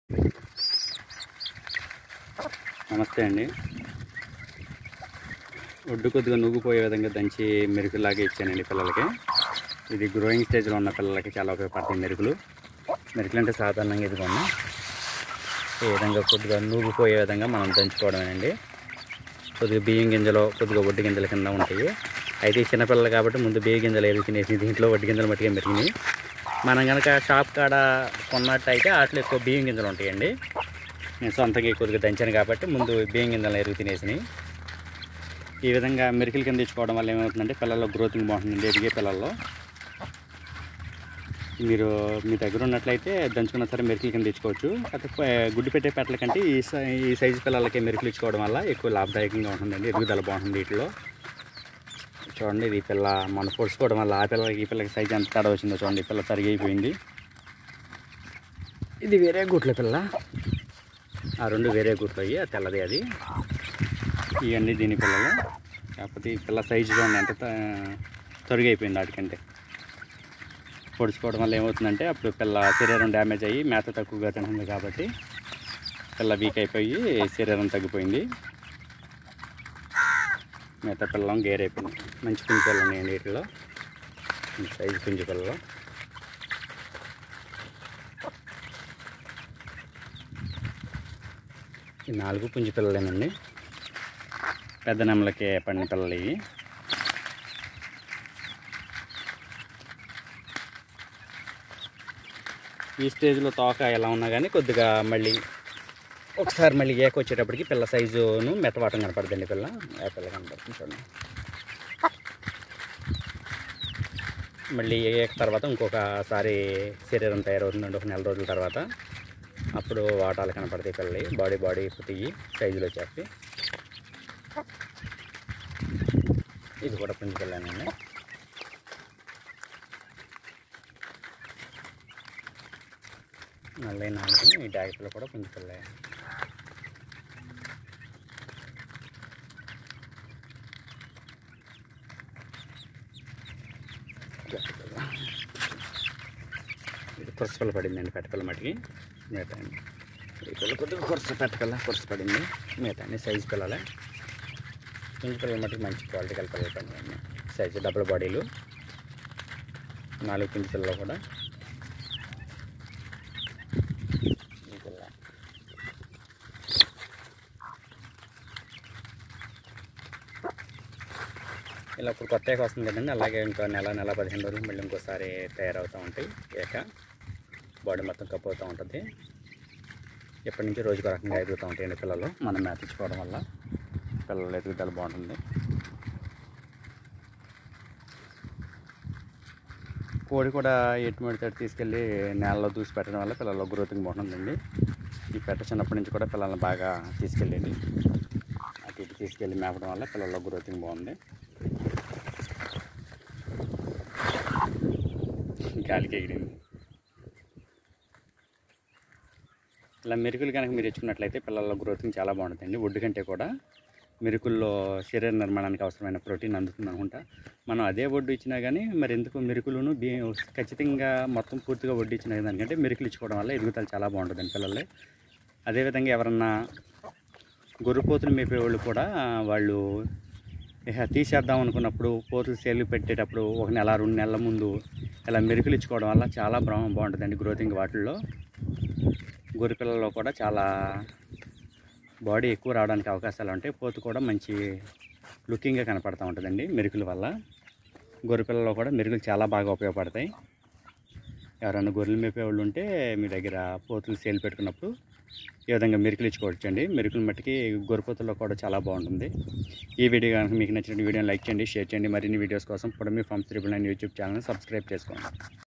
నమస్తే అండి ఒడ్డు కొద్దిగా నూగిపోయే విధంగా దంచి మెరుకులాగా ఇచ్చానండి పిల్లలకి ఇది గ్రోయింగ్ స్టేజ్లో ఉన్న పిల్లలకి చాలా ఉపయోగపడతాయి మెరుకులు మెరుకులు అంటే సాధారణంగా ఇది కొన్నా ఈ విధంగా కొద్దిగా నూగిపోయే విధంగా మనం దంచుకోవడమేనండి కొద్దిగా బియ్యం గింజలు కొద్దిగా వడ్డీ గింజల కింద ఉంటాయి అయితే ఈ చిన్నపిల్లలు కాబట్టి ముందు బియ్య గింజలు ఏది తినేసి దీంట్లో వడ్డీ గింజలు మట్టిగా మెరిగినాయి మనం కనుక షాప్ కాడ కొన్నట్టయితే వాటిలో ఎక్కువ బియ్యం గింజలు ఉంటాయండి నేను సొంతగా కొద్దిగా దంచాను కాబట్టి ముందు బియ్యం గింజలు ఎరుగు తినేసినాయి ఈ విధంగా మెరికల కింద తెచ్చుకోవడం వల్ల ఏమవుతుందంటే పిల్లల్లో గ్రోతింగ్ బాగుంటుందండి ఎదిగే పిల్లల్లో మీరు మీ దగ్గర ఉన్నట్లయితే దంచుకున్న సరే మెరుకుల కింద తెచ్చుకోవచ్చు కాకపోతే గుడ్డు పెట్టే పెట్టల కంటే ఈ సై ఈ సైజు పిల్లలకి మెరుకులు ఇచ్చుకోవడం వల్ల ఎక్కువ లాభదాయకంగా ఉంటుందండి ఎదుగుదల బాగుంటుంది వీటిలో చూడండి ఇది పిల్ల మన పొడుచుకోవడం వల్ల ఆ పిల్లలకి ఈ పిల్లకి సైజ్ ఎంత తడ వచ్చిందో చూడండి ఈ పిల్ల తరిగైపోయింది ఇది వేరే గుట్ల పిల్ల ఆ రెండు వేరే గుట్లు అయ్యి ఆ తెల్లది అది ఇవన్నీ దీని పిల్లలు కాకపోతే ఈ పిల్ల సైజు చూడండి ఎంత త- తొరిగైపోయింది వాటికంటే పొడుచుకోవడం వల్ల ఏమవుతుందంటే అప్పుడు పిల్ల శరీరం డ్యామేజ్ అయ్యి మేత తక్కువగా తింటుంది కాబట్టి పిల్ల వీక్ అయిపోయి శరీరం తగ్గిపోయింది మిగతా పిల్లం గేర్ అయిపోయింది మంచి పుంజు పిల్లలు ఉన్నాయండి వీటిలో మంచి సైజు పుంజు పిల్లలు ఈ నాలుగు పుంజు పిల్లలేనండి పెద్ద నెమలకి పడిన పిల్లలు ఇవి ఈ స్టేజ్లో తోక ఎలా ఉన్నా కానీ కొద్దిగా మళ్ళీ ఒకసారి మళ్ళీ ఏక వచ్చేటప్పటికి పిల్ల సైజును మెత్తవాటం కనపడుతుంది పిల్ల ఆ పిల్ల కనపడుతుంది చూడండి మళ్ళీ ఏక తర్వాత ఇంకొకసారి శరీరం తయారవుతుందండి ఒక నెల రోజుల తర్వాత అప్పుడు వాటాలు కనపడతాయి పిల్లలు బాడీ బాడీ పుట్టియి సైజులు వచ్చేస్తాయి ఇది కూడా పుంజు పిల్లనండి నల్ల నాలుగు ఈ డాగి పిల్ల కూడా పుంజు పిల్ల ఇది కురసపిల్ల పడిందండి పెట్టపిల్ల మటుకి మిగతా అండి ఈ పిల్ల కొద్దిగా కురస పెట్టపిల్ల కురస పడింది మిగతా అన్ని సైజు పిల్లలే పుంజు పిల్లల మటుకు మంచి క్వాలిటీ కలిపి పిల్లలు పడిందండి సైజు డబుల్ బాడీలు నాలుగు పుంజు పిల్లలు కూడా ఈ పిల్ల ఇలా ఇప్పుడు కొత్త ఏక వస్తుంది కదండి అలాగే ఇంకో నెల నెల పదిహేను రోజులు మళ్ళీ ఇంకోసారి తయారవుతూ ఉంటాయి ఏక బాడీ మొత్తం కప్పు అవుతూ ఉంటుంది ఎప్పటి నుంచి రోజుకు రకంగా ఎదుగుతూ ఉంటాయండి పిల్లలు మనం మేత ఇచ్చుకోవడం వల్ల పిల్లల ఎదుగుదల బాగుంటుంది కోడి కూడా ఎటువంటి తడి తీసుకెళ్ళి నేలలో దూసి పెట్టడం వల్ల పిల్లల గ్రోతింగ్ బాగుంటుందండి ఈ పెట్ట చిన్నప్పటి నుంచి కూడా పిల్లల్ని బాగా తీసుకెళ్ళండి అటు ఇటు తీసుకెళ్ళి మేపడం వల్ల పిల్లల గ్రోతింగ్ బాగుంది గాలికి ఎగిరింది ఇలా మెరుకులు కనుక మీరు ఇచ్చుకున్నట్లయితే పిల్లల గ్రోతింగ్ చాలా బాగుంటుందండి ఒడ్డు కంటే కూడా మెరుకుల్లో శరీర నిర్మాణానికి అవసరమైన ప్రోటీన్ అందుతుంది అనుకుంటా మనం అదే ఒడ్డు ఇచ్చినా కానీ మరి ఎందుకు మెరుకులను బీ ఖచ్చితంగా మొత్తం పూర్తిగా వడ్డీ ఇచ్చిన దానికంటే మెరుకులు ఇచ్చుకోవడం వల్ల ఎదుగుదల చాలా బాగుంటుందండి పిల్లలు అదేవిధంగా ఎవరన్నా గొర్రెపోతులు మేపేవాళ్ళు కూడా వాళ్ళు ఇహ తీసేద్దాం అనుకున్నప్పుడు పోతులు సేలు పెట్టేటప్పుడు ఒక నెల రెండు నెలల ముందు ఇలా మెరుకులు ఇచ్చుకోవడం వల్ల చాలా బా బాగుంటుందండి గ్రోతింగ్ వాటిల్లో గొర్రె పిల్లల్లో కూడా చాలా బాడీ ఎక్కువ రావడానికి అవకాశాలు ఉంటాయి పోతు కూడా మంచి లుకింగ్గా కనపడుతూ ఉంటుందండి మెరుకుల వల్ల గొర్రె పిల్లల్లో కూడా మెరుగులు చాలా బాగా ఉపయోగపడతాయి ఎవరైనా గొర్రెలు మేపే వాళ్ళు ఉంటే మీ దగ్గర పోతులు సేల్ పెట్టుకున్నప్పుడు ఈ విధంగా మెరుకులు ఇచ్చుకోవచ్చండి మెరుకుల మట్టికి గొర్రెపోతుల్లో కూడా చాలా బాగుంటుంది ఈ వీడియో కనుక మీకు నచ్చిన వీడియోని లైక్ చేయండి షేర్ చేయండి మరిన్ని వీడియోస్ కోసం Podami farms triple nine YouTube channel subscribe చేసుకోండి